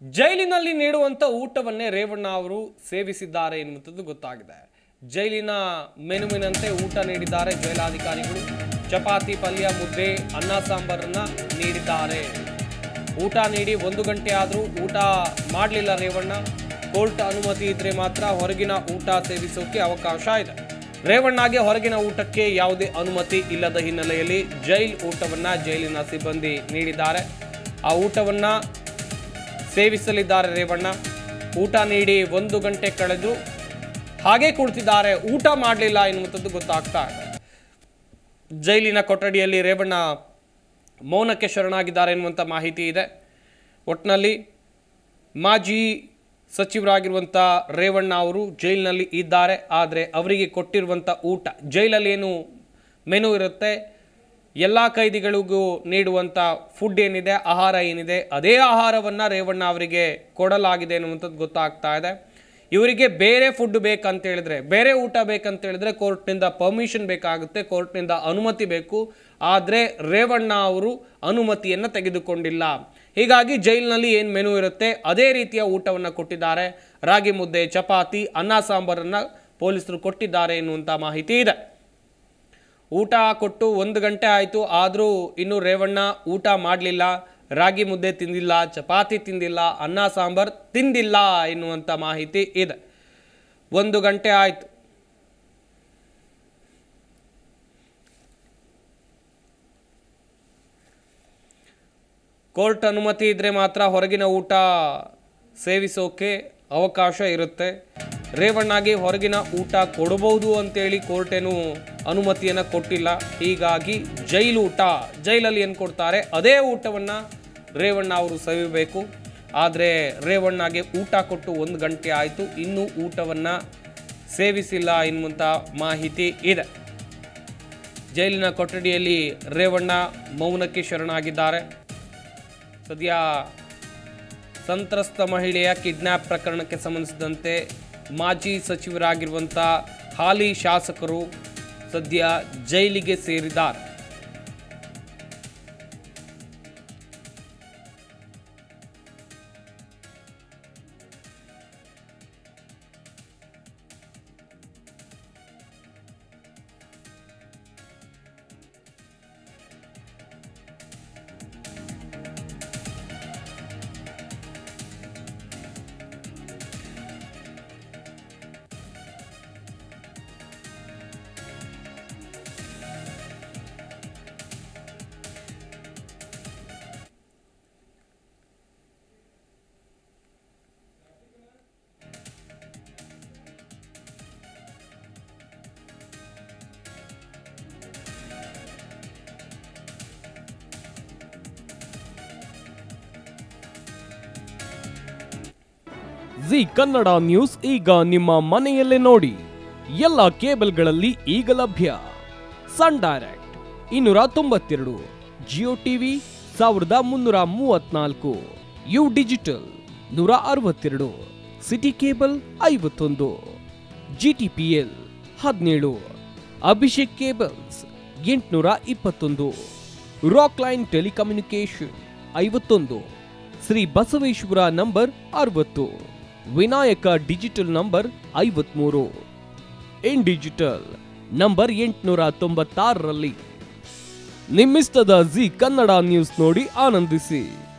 ಜೈಲಿನಲ್ಲಿ ನೀಡುವಂತ ಊಟವನ್ನೇ ರೇವಣ್ಣ ಅವರು ಸೇವಿಸಿದ್ದಾರೆ ಎನ್ನುವಂಥದ್ದು ಗೊತ್ತಾಗಿದೆ ಜೈಲಿನ ಮೆನುವಿನಂತೆ ಊಟ ನೀಡಿದ್ದಾರೆ ಜೈಲಾಧಿಕಾರಿಗಳು ಚಪಾತಿ ಪಲ್ಯ ಮುದ್ದೆ ಅನ್ನ ಸಾಂಬಾರನ್ನ ನೀಡಿದ್ದಾರೆ ಊಟ ನೀಡಿ ಒಂದು ಗಂಟೆ ಆದರೂ ಊಟ ಮಾಡಲಿಲ್ಲ ರೇವಣ್ಣ ಕೋರ್ಟ್ ಅನುಮತಿ ಇದ್ರೆ ಮಾತ್ರ ಹೊರಗಿನ ಊಟ ಸೇವಿಸೋಕೆ ಅವಕಾಶ ಇದೆ ರೇವಣ್ಣಗೆ ಹೊರಗಿನ ಊಟಕ್ಕೆ ಯಾವುದೇ ಅನುಮತಿ ಇಲ್ಲದ ಹಿನ್ನೆಲೆಯಲ್ಲಿ ಜೈಲ್ ಊಟವನ್ನ ಜೈಲಿನ ಸಿಬ್ಬಂದಿ ನೀಡಿದ್ದಾರೆ ಆ ಊಟವನ್ನ ಸೇವಿಸಲಿದ್ದಾರೆ ರೇವಣ್ಣ ಊಟ ನೀಡಿ ಒಂದು ಗಂಟೆ ಕಳೆದು ಹಾಗೆ ಕುಳಿತಿದ್ದಾರೆ ಊಟ ಮಾಡಲಿಲ್ಲ ಎನ್ನುವಂಥದ್ದು ಗೊತ್ತಾಗ್ತಾ ಇದೆ ಜೈಲಿನ ಕೊಠಡಿಯಲ್ಲಿ ರೇವಣ್ಣ ಮೌನಕ್ಕೆ ಶರಣಾಗಿದ್ದಾರೆ ಎನ್ನುವಂಥ ಮಾಹಿತಿ ಇದೆ ಒಟ್ಟಿನಲ್ಲಿ ಮಾಜಿ ಸಚಿವರಾಗಿರುವಂಥ ರೇವಣ್ಣ ಅವರು ಜೈಲಿನಲ್ಲಿ ಇದ್ದಾರೆ ಆದರೆ ಅವರಿಗೆ ಕೊಟ್ಟಿರುವಂಥ ಊಟ ಜೈಲಲ್ಲಿ ಏನು ಮೆನು ಇರುತ್ತೆ ಎಲ್ಲ ಕೈದಿಗಳಿಗೂ ನೀಡುವಂಥ ಫುಡ್ ಏನಿದೆ ಆಹಾರ ಏನಿದೆ ಅದೇ ಆಹಾರವನ್ನು ರೇವಣ್ಣ ಅವರಿಗೆ ಕೊಡಲಾಗಿದೆ ಅನ್ನುವಂಥದ್ದು ಗೊತ್ತಾಗ್ತಾ ಇದೆ ಇವರಿಗೆ ಬೇರೆ ಫುಡ್ ಬೇಕಂತ ಹೇಳಿದ್ರೆ ಬೇರೆ ಊಟ ಬೇಕಂತ ಹೇಳಿದ್ರೆ ಕೋರ್ಟ್ನಿಂದ ಪರ್ಮಿಷನ್ ಬೇಕಾಗುತ್ತೆ ಕೋರ್ಟ್ನಿಂದ ಅನುಮತಿ ಬೇಕು ಆದರೆ ರೇವಣ್ಣ ಅವರು ಅನುಮತಿಯನ್ನು ತೆಗೆದುಕೊಂಡಿಲ್ಲ ಹೀಗಾಗಿ ಜೈಲಿನಲ್ಲಿ ಏನು ಮೆನು ಇರುತ್ತೆ ಅದೇ ರೀತಿಯ ಊಟವನ್ನು ಕೊಟ್ಟಿದ್ದಾರೆ ರಾಗಿ ಮುದ್ದೆ ಚಪಾತಿ ಅನ್ನ ಸಾಂಬಾರನ್ನು ಪೊಲೀಸರು ಕೊಟ್ಟಿದ್ದಾರೆ ಎನ್ನುವಂಥ ಮಾಹಿತಿ ಇದೆ ಊಟ ಕೊಟ್ಟು ಒಂದು ಗಂಟೆ ಆಯಿತು ಆದರೂ ಇನ್ನೂ ರೇವಣ್ಣ ಊಟ ಮಾಡಲಿಲ್ಲ ರಾಗಿ ಮುದ್ದೆ ತಿಂದಿಲ್ಲ ಚಪಾತಿ ತಿಂದಿಲ್ಲ ಅನ್ನ ಸಾಂಬಾರ್ ತಿಂದಿಲ್ಲ ಎನ್ನುವಂಥ ಮಾಹಿತಿ ಇದೆ ಒಂದು ಗಂಟೆ ಆಯಿತು ಕೋರ್ಟ್ ಅನುಮತಿ ಇದ್ರೆ ಮಾತ್ರ ಹೊರಗಿನ ಊಟ ಸೇವಿಸೋಕೆ ಅವಕಾಶ ಇರುತ್ತೆ ರೇವಣ್ಣಗೆ ಹೊರಗಿನ ಊಟ ಕೊಡಬಹುದು ಅಂತೇಳಿ ಕೋರ್ಟ್ ಏನು ಅನುಮತಿಯನ್ನು ಕೊಟ್ಟಿಲ್ಲ ಹೀಗಾಗಿ ಜೈಲು ಊಟ ಜೈಲಲ್ಲಿ ಏನು ಕೊಡ್ತಾರೆ ಅದೇ ಊಟವನ್ನು ರೇವಣ್ಣ ಅವರು ಸವಿಬೇಕು ಆದರೆ ರೇವಣ್ಣಗೆ ಊಟ ಕೊಟ್ಟು ಒಂದು ಗಂಟೆ ಆಯಿತು ಇನ್ನೂ ಊಟವನ್ನು ಸೇವಿಸಿಲ್ಲ ಎನ್ನುವಂಥ ಮಾಹಿತಿ ಇದೆ ಜೈಲಿನ ಕೊಠಡಿಯಲ್ಲಿ ರೇವಣ್ಣ ಮೌನಕ್ಕೆ ಶರಣಾಗಿದ್ದಾರೆ ಸದ್ಯ ಸಂತ್ರಸ್ತ ಮಹಿಳೆಯ ಕಿಡ್ನ್ಯಾಪ್ ಪ್ರಕರಣಕ್ಕೆ ಸಂಬಂಧಿಸಿದಂತೆ ಮಾಜಿ ಸಚಿವರಾಗಿರುವಂಥ ಹಾಲಿ ಶಾಸಕರು ಸದ್ಯ ಜೈಲಿಗೆ ಸೇರಿದ್ದಾರೆ ಜಿ ಕನ್ನಡ ನ್ಯೂಸ್ ಈಗ ನಿಮ್ಮ ಮನೆಯಲ್ಲೇ ನೋಡಿ ಎಲ್ಲ ಕೇಬಲ್ಗಳಲ್ಲಿ ಈಗ ಲಭ್ಯ ಸನ್ ಡೈರೆಕ್ಟ್ ಇನ್ನೂರ ತೊಂಬತ್ತೆರಡು ಜಿಯೋ ಟಿವಿ ಸಾವಿರದ ಮುನ್ನೂರ ಮೂವತ್ನಾಲ್ಕು ಯು ಡಿಜಿಟಲ್ ನೂರ ಅರವತ್ತೆರಡು ಸಿಟಿ ಕೇಬಲ್ ಐವತ್ತೊಂದು ಜಿ ಟಿ ಪಿ ಎಲ್ ಹದಿನೇಳು ಅಭಿಷೇಕ್ ಕೇಬಲ್ಸ್ ಎಂಟುನೂರ ಇಪ್ಪತ್ತೊಂದು ರಾಕ್ ಲೈನ್ ಟೆಲಿಕಮ್ಯುನಿಕೇಶನ್ ಐವತ್ತೊಂದು ಶ್ರೀ ಬಸವೇಶ್ವರ ನಂಬರ್ ಅರವತ್ತು ವಿನಾಯಕ ಡಿಜಿಟಲ್ ನಂಬರ್ ಐವತ್ಮೂರು ಇನ್ ಡಿಜಿಟಲ್ ನಂಬರ್ ಎಂಟುನೂರ ತೊಂಬತ್ತಾರರಲ್ಲಿ ನಿಮ್ಮಿಸ್ತದ ಜಿ ಕನ್ನಡ ನ್ಯೂಸ್ ನೋಡಿ ಆನಂದಿಸಿ